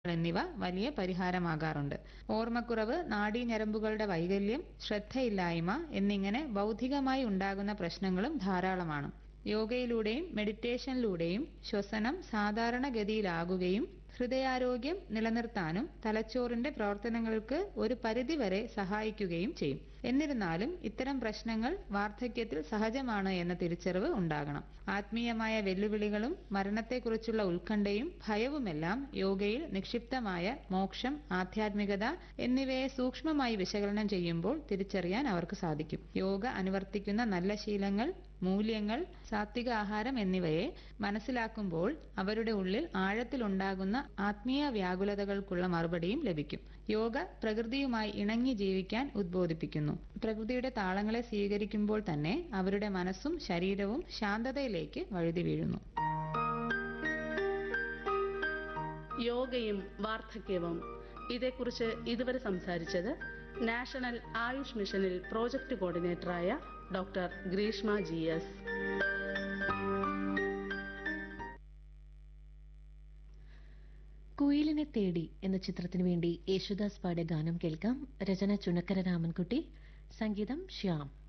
എന്നിവ വലിയ പരിഹാരമാകാറുണ്ട് ഓർമ്മക്കുറവ് നാഡീഞരമ്പുകളുടെ വൈകല്യം ശ്രദ്ധയില്ലായ്മ എന്നിങ്ങനെ ബൗദ്ധികമായി ഉണ്ടാകുന്ന പ്രശ്നങ്ങളും ധാരാളമാണ് യോഗയിലൂടെയും മെഡിറ്റേഷനിലൂടെയും ശ്വസനം സാധാരണഗതിയിലാകുകയും ഹൃദയാരോഗ്യം നിലനിർത്താനും തലച്ചോറിന്റെ പ്രവർത്തനങ്ങൾക്ക് ഒരു പരിധിവരെ സഹായിക്കുകയും ചെയ്യും എന്നിരുന്നാലും ഇത്തരം പ്രശ്നങ്ങൾ വാർദ്ധക്യത്തിൽ സഹജമാണ് എന്ന തിരിച്ചറിവ് ഉണ്ടാകണം ആത്മീയമായ വെല്ലുവിളികളും മരണത്തെക്കുറിച്ചുള്ള ഉത്കണ്ഠയും ഭയവുമെല്ലാം യോഗയിൽ നിക്ഷിപ്തമായ മോക്ഷം ആധ്യാത്മികത എന്നിവയെ സൂക്ഷ്മമായി വിശകലനം ചെയ്യുമ്പോൾ തിരിച്ചറിയാൻ അവർക്ക് സാധിക്കും യോഗ അനുവർത്തിക്കുന്ന നല്ല ശീലങ്ങൾ മൂല്യങ്ങൾ സാത്വിക ആഹാരം എന്നിവയെ മനസ്സിലാക്കുമ്പോൾ അവരുടെ ഉള്ളിൽ ആഴത്തിലുണ്ടാകുന്ന ആത്മീയ വ്യാകുലതകൾക്കുള്ള മറുപടിയും ലഭിക്കും യോഗ പ്രകൃതിയുമായി ഇണങ്ങി ജീവിക്കാൻ ഉദ്ബോധിപ്പിക്കുന്നു പ്രകൃതിയുടെ താളങ്ങളെ സ്വീകരിക്കുമ്പോൾ തന്നെ അവരുടെ മനസ്സും ശരീരവും ശാന്തതയിലേക്ക് വഴുതി വീഴുന്നു യോഗയും വാർദ്ധക്യവും ഇതേക്കുറിച്ച് ഇതുവരെ സംസാരിച്ചത് നാഷണൽ ആയുഷ് മിഷനിൽ പ്രോജക്ട് കോർഡിനേറ്ററായ ഡോക്ടർ ഗ്രീഷ്മ ജി എസ് കുയിലിനെ തേടി എന്ന ചിത്രത്തിനു വേണ്ടി യേശുദാസ് പാടിയ ഗാനം കേൾക്കാം രചന ചുണക്കര രാമൻകുട്ടി സംഗീതം ശ്യാം